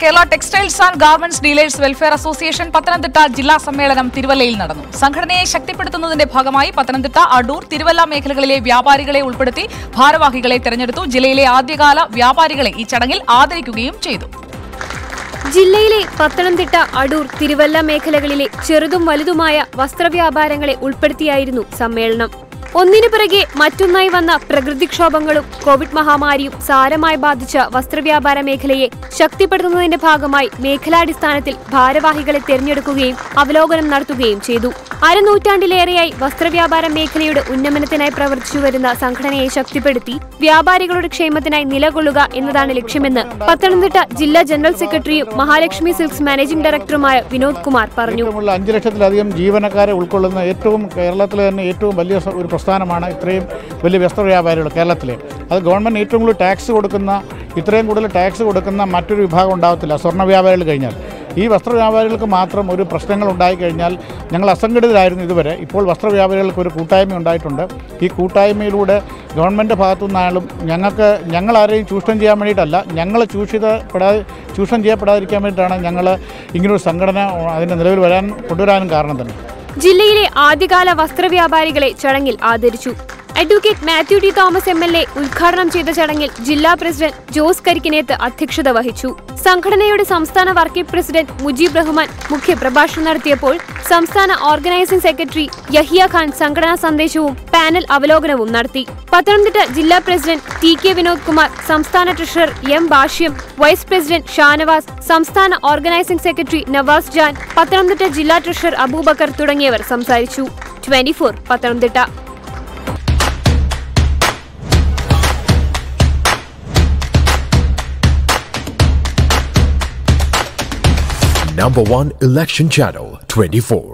Kerala textiles and garments dealers welfare association Pathanamthitta ജില്ലാ സമ്മേളനം തിരുവല്ലയിൽ നടന്നു സംഘടനയെ ശക്തിപ്പെടുത്തുന്നതിന്റെ ഭാഗമായി പത്തനംതിട്ട അടൂർ തിരുവല്ല മേഖലകളിലെ വ്യാപാരികളെ ഉൾപ്പെടുത്തി ഭാരവാഹികളെ തെരഞ്ഞെടുത്തു ജില്ലയിലെ ആദ്യകാല വ്യാപാരികളെ ഈ ചടങ്ങിൽ ആദരിക്കുകയും ചെയ്തു ജില്ലയിലെ പത്തനംതിട്ട അടൂർ തിരുവല്ല മേഖലകളിലെ ചെറുതും വലുതുമായ വസ്ത്രവ്യാപാരങ്ങളെ ഉൾപ്പെടുത്തിയായിരുന്നു സമ്മേളനം ഒന്നിനു പിറകെ മറ്റൊന്നായി വന്ന പ്രകൃതിക്ഷോഭങ്ങളും കോവിഡ് മഹാമാരിയും സാരമായി ബാധിച്ച വസ്ത്രവ്യാപാര മേഖലയെ ശക്തിപ്പെടുത്തുന്നതിന്റെ ഭാഗമായി മേഖലാടിസ്ഥാനത്തിൽ ഭാരവാഹികളെ തെരഞ്ഞെടുക്കുകയും അവലോകനം നടത്തുകയും ചെയ്തു അരനൂറ്റാണ്ടിലേറെയായി വസ്ത്രവ്യാപാര മേഖലയുടെ ഉന്നമനത്തിനായി പ്രവർത്തിച്ചു വരുന്ന സംഘടനയെ ശക്തിപ്പെടുത്തി വ്യാപാരികളുടെ ക്ഷേമത്തിനായി നിലകൊള്ളുക എന്നതാണ് ലക്ഷ്യമെന്ന് പത്തനംതിട്ട ജില്ലാ ജനറൽ സെക്രട്ടറിയും മഹാലക്ഷ്മി സിൽക്സ് മാനേജിംഗ് ഡയറക്ടറുമായ വിനോദ് കുമാർ പറഞ്ഞു ഏറ്റവുമുള്ള അഞ്ച് ലക്ഷത്തിലധികം ജീവനക്കാരെ ഉൾക്കൊള്ളുന്ന ഏറ്റവും കേരളത്തിലെ തന്നെ ഏറ്റവും വലിയ സ- ഒരു പ്രസ്ഥാനമാണ് ഇത്രയും വലിയ വസ്ത്ര വ്യാപാരികൾ കേരളത്തിലെ അത് ഗവൺമെൻറ് ഏറ്റവും കൂടുതൽ ടാക്സ് കൊടുക്കുന്ന ഇത്രയും കൂടുതൽ ടാക്സ് കൊടുക്കുന്ന മറ്റൊരു വിഭാഗം ഉണ്ടാകത്തില്ല സ്വർണ്ണ വ്യാപാരികൾ കഴിഞ്ഞാൽ ഈ വസ്ത്ര വ്യാപാരികൾക്ക് മാത്രം ഒരു പ്രശ്നങ്ങൾ ഉണ്ടായിക്കഴിഞ്ഞാൽ ഞങ്ങൾ അസംഘടിതരായിരുന്നു ഇതുവരെ ഇപ്പോൾ വസ്ത്ര വ്യാപാരികൾക്ക് ഒരു കൂട്ടായ്മ ഉണ്ടായിട്ടുണ്ട് ഈ കൂട്ടായ്മയിലൂടെ ഗവൺമെൻറ് ഭാഗത്തു നിന്നായാലും ഞങ്ങൾക്ക് ഞങ്ങൾ ആരെയും ചൂഷണം ചെയ്യാൻ വേണ്ടിയിട്ടല്ല ഞങ്ങൾ ചൂഷിതപ്പെടാതെ ചൂഷണം ചെയ്യപ്പെടാതിരിക്കാൻ വേണ്ടിയിട്ടാണ് ഞങ്ങൾ ഇങ്ങനൊരു സംഘടന അതിൻ്റെ നിലവിൽ വരാൻ കൊണ്ടുവരാനും കാരണം തന്നെ ജില്ലയിലെ ആദ്യകാല വസ്ത്രവ്യാപാരികളെ ചടങ്ങിൽ ആദരിച്ചു advocate Mathew T Thomas M L A ഉദ്ഘാടനം ചെയ്ത ചടങ്ങിൽ ജില്ലാ പ്രസിഡന്റ് ജോസ് കരിക്കിനേത്ത് അധ്യക്ഷത വഹിച്ചു സംഘടനയുടെ സംസ്ഥാന വർക്കിംഗ് പ്രസിഡന്റ് മുജീബ് റഹ്മാൻ മുഖ്യപ്രഭാഷണം നടത്തിയപ്പോൾ സംസ്ഥാന ഓർഗനൈസിംഗ് സെക്രട്ടറി യഹിയ ഖാൻ സംഘടനാ സന്ദേശവും പാനൽ അവലോകനവും നടത്തി പത്തനംതിട്ട ജില്ലാ president T K Vinod Kumar സംസ്ഥാന treasurer M Bhashyam vice president Shanavas സംസ്ഥാന ഓർഗനൈസിംഗ് സെക്രട്ടറി നവാസ് ജാൻ പത്തനംതിട്ട ജില്ലാ ട്രഷറർ അബൂബക്കർ തുടങ്ങിയവർ സംസാരിച്ചു twenty Pathanamthitta Number one election channel 24.